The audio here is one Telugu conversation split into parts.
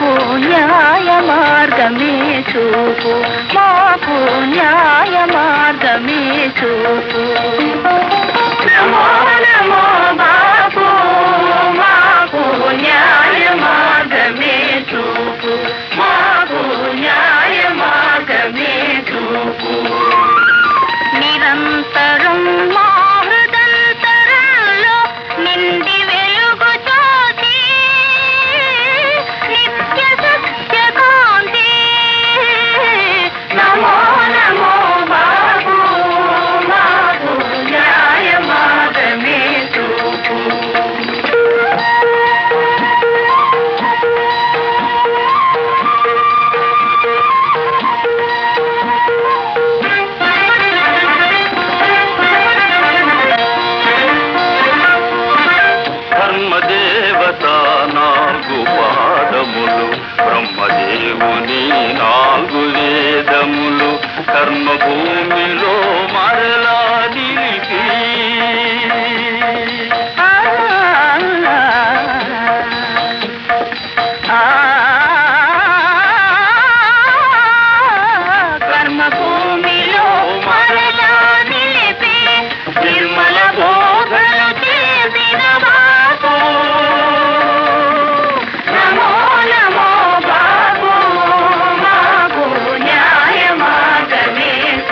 మాకు న్యాయ మార్గమే చూపు మాకు న్యాయ మార్గమే చూపు నమో నమో బాబు మాకు న్యాయ మార్గమే చూపు మాకు న్యాయ మార్గమే చూపు నిరంతరం మా హృదంతరంలో నిండి వెలుగు జ్యోతి నిత్య సత్య కాంతి నమో నమో బాబు మాకు న్యాయ మార్గమే చూపు ధర్మదేవత నాలుగు పాదములు బ్రహ్మదేవుని నాలుగు వేదములు కర్మభూమిలో మరలా నిలిపి ఆ ఆ కర్మభూమిలో మరలా నిలిపి నిర్మల బోధలు చేసిన బాబు నమో నమో బాబు మాకు న్యాయ మార్గమే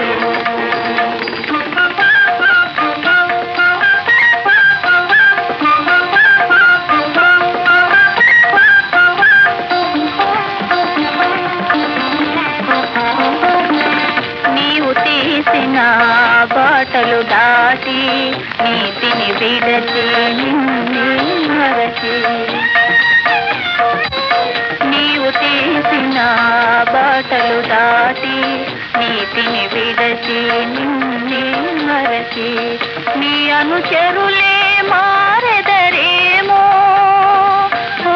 నీవు తీసిన బాటలు దాటి నీతిని విడచి నిన్నే మరచి నీవు తీసిన బాటలు దాటి నీతిని విడచి నిన్నే మరచి నీ అనుచరులే మారెదరేమో ఓ,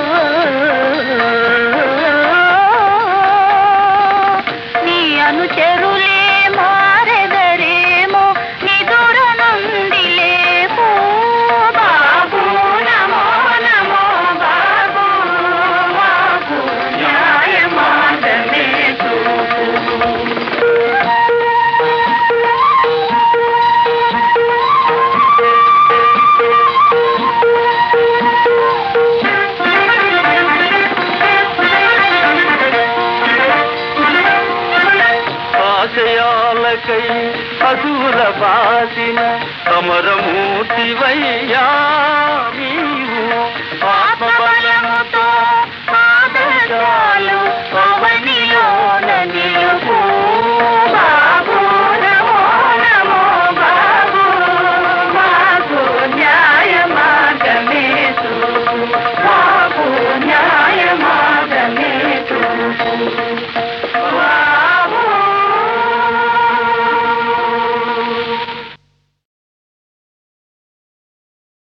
నీ అనుచరులే మారెదరేమో నిదుర నుండి లేపో బాబు నమో నమో బాబు మాకు న్యాయ మార్గమే చూపు ఆశయాలకై అసూర బాసిన అమరమూర్తివయ్యా మీ